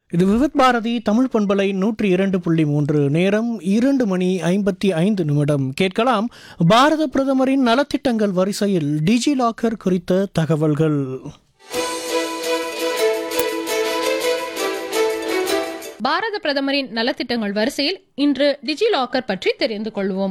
இது விவித் பாரதி தமிழ் பண்பலை நூற்றி இரண்டு புள்ளி மூன்று நேரம் இரண்டு மணி ஐம்பத்தி ஐந்து நிமிடம் கேட்கலாம் பாரத பிரதமரின் நலத்திட்டங்கள் வரிசையில் டிஜி லாக்கர் குறித்த தகவல்கள் பாரத பிரதமரின் நலத்திட்டங்கள் வரிசையில் இன்று டிஜி லாக்கர் பற்றி தெரிந்து கொள்வோம்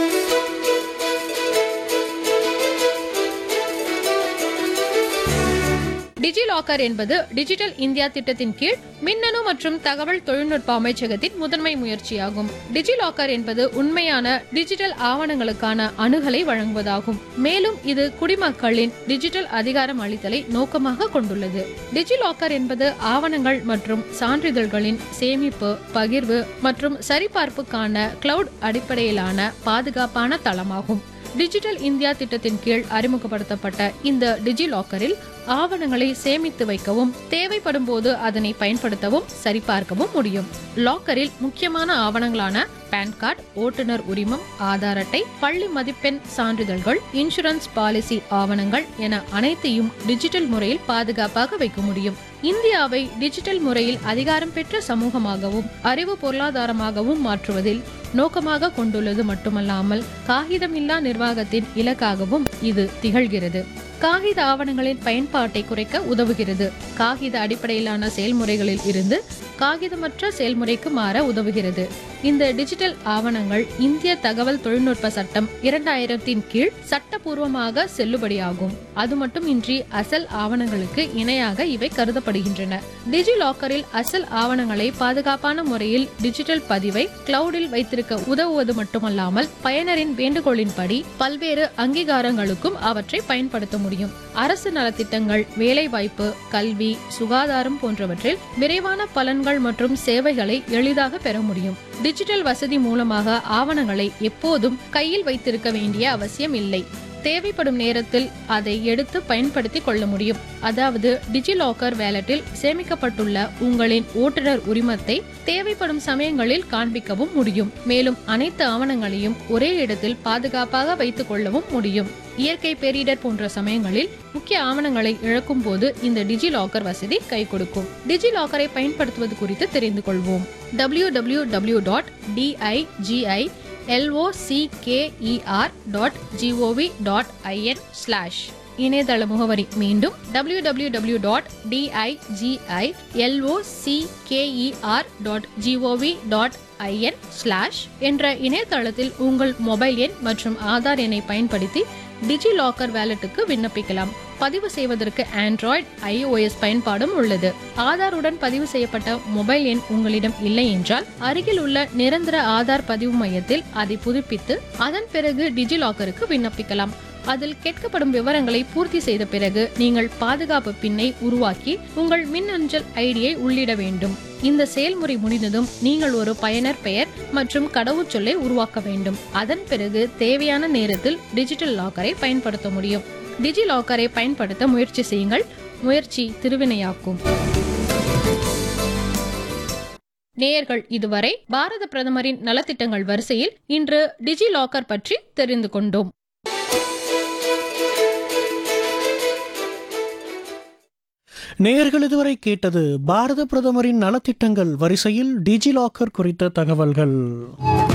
டிஜி லாக்கர் என்பது டிஜிட்டல் இந்தியா திட்டத்தின் கீழ் மின்னணு மற்றும் தகவல் தொழில்நுட்ப அமைச்சகத்தின் முதன்மை முயற்சியாகும் டிஜி லாக்கர் என்பது உண்மையான டிஜிட்டல் ஆவணங்களுக்கான அணுகலை வழங்குவதாகும் மேலும் இது குடிமக்களின் டிஜிட்டல் அதிகாரம் அளித்தலை நோக்கமாக கொண்டுள்ளது டிஜி லாக்கர் என்பது ஆவணங்கள் மற்றும் சான்றிதழ்களின் சேமிப்பு பகிர்வு மற்றும் சரிபார்ப்புக்கான கிளவுட் அடிப்படையிலான பாதுகாப்பான தளமாகும் டிஜிட்டல் இந்தியா திட்டத்தின் கீழ் அறிமுகப்படுத்தப்பட்ட இந்த டிஜி லாக்கரில் ஆவணங்களை சேமித்து வைக்கவும் தேவைப்படும் போது அதனை பயன்படுத்தவும் சரிபார்க்கவும் முடியும் லாக்கரில் முக்கியமான ஆவணங்களான பான் கார்டு ஓட்டுநர் உரிமம் ஆதார் அட்டை பள்ளி மதிப்பெண் சான்றிதழ்கள் இன்சூரன்ஸ் பாலிசி ஆவணங்கள் என அனைத்தையும் டிஜிட்டல் முறையில் பாதுகாப்பாக வைக்க முடியும் இந்தியாவை டிஜிட்டல் முறையில் அதிகாரம் பெற்ற சமூகமாகவும் அறிவு பொருளாதாரமாகவும் மாற்றுவதில் நோக்கமாக கொண்டுள்ளது மட்டுமல்லாமல் காகிதமில்லா நிர்வாகத்தின் இலக்காகவும் இது திகழ்கிறது காகித ஆவணங்களின் பயன்பாட்டை குறைக்க உதவுகிறது காகித அடிப்படையிலான செயல்முறைகளில் இருந்து காகிதமற்ற செயல்முறைக்கு மாற உதவுகிறது இந்த டிஜிட்டல் ஆவணங்கள் இந்திய தகவல் தொழில்நுட்ப சட்டம் இரண்டாயிரத்தின் கீழ் சட்டபூர்வமாக செல்லுபடியாகும் அது மட்டுமின்றி அசல் ஆவணங்களுக்கு இணையாக இவை கருதப்படுகின்றன டிஜி லாக்கரில் அசல் ஆவணங்களை பாதுகாப்பான முறையில் டிஜிட்டல் பதிவை கிளவுடில் வைத்திருக்க உதவுவது மட்டுமல்லாமல் பயனரின் வேண்டுகோளின்படி பல்வேறு அங்கீகாரங்களுக்கும் அவற்றை பயன்படுத்த முடியும் அரசு நலத்திட்டங்கள் வேலைவாய்ப்பு கல்வி சுகாதாரம் போன்றவற்றில் விரைவான பலன்கள் மற்றும் சேவைகளை எளிதாக பெற முடியும் டிஜிட்டல் வசதி மூலமாக ஆவணங்களை எப்போதும் கையில் வைத்திருக்க வேண்டிய அவசியம் இல்லை தேவைப்படும் நேரத்தில் அதை எடுத்து பயன்படுத்தி கொள்ள முடியும் அதாவது டிஜிலாக்கர் வேலட்டில் சேமிக்கப்பட்டுள்ள உங்களின் ஓட்டுநர் உரிமத்தை தேவைப்படும் சமயங்களில் காண்பிக்கவும் முடியும் மேலும் அனைத்து ஆவணங்களையும் ஒரே இடத்தில் பாதுகாப்பாக வைத்துக் கொள்ளவும் முடியும் இயற்கை பேரிடர் போன்ற சமயங்களில் முக்கிய ஆவணங்களை இழக்கும் போது இந்த டிஜி லாக்கர் வசதி கை கொடுக்கும் டிஜி லாக்கரை பயன்படுத்துவது குறித்து தெரிந்து கொள்வோம் W W W dot D I G I L O C K E R dot G O V dot I N slash இணையதள முகவரி மீண்டும் W W W dot D I G I L O C K E R dot G O V dot I N slash என்ற இணையதளத்தில் உங்கள் மொபைல் எண் மற்றும் ஆதார் எண்ணை பயன்படுத்தி டிஜி லாக்கர் வேலட்டுக்கு விண்ணப்பிக்கலாம் பதிவு செய்வதற்கு ஆண்ட்ராய்டு ஐஓஎஸ் பயன்பாடும் உள்ளது ஆதாருடன் பதிவு செய்யப்பட்ட மொபைல் எண் உங்களிடம் இல்லை என்றால் அருகில் உள்ள நிரந்தர ஆதார் பதிவு மையத்தில் அதை புதுப்பித்து அதன் பிறகு டிஜி லாக்கருக்கு விண்ணப்பிக்கலாம் அதில் கேட்கப்படும் விவரங்களை பூர்த்தி செய்த பிறகு நீங்கள் பாதுகாப்பு பின்னை உருவாக்கி உங்கள் மின்னஞ்சல் ஐடியை உள்ளிட வேண்டும் இந்த செயல்முறை முடிந்ததும் நீங்கள் ஒரு பயனர் பெயர் மற்றும் கடவுச்சொல்லை உருவாக்க வேண்டும் அதன் பிறகு தேவையான நேரத்தில் டிஜிட்டல் லாக்கரை பயன்படுத்த முடியும் டிஜி லாக்கரை பயன்படுத்த முயற்சி செய்யுங்கள் முயற்சி திருவினையாக்கும் நேயர்கள் இதுவரை பாரத பிரதமரின் நலத்திட்டங்கள் வரிசையில் இன்று டிஜி லாக்கர் பற்றி தெரிந்து கொண்டோம் நேயர்கள் இதுவரை கேட்டது பாரத பிரதமரின் நலத்திட்டங்கள் வரிசையில் டிஜி லாக்கர் குறித்த தகவல்கள்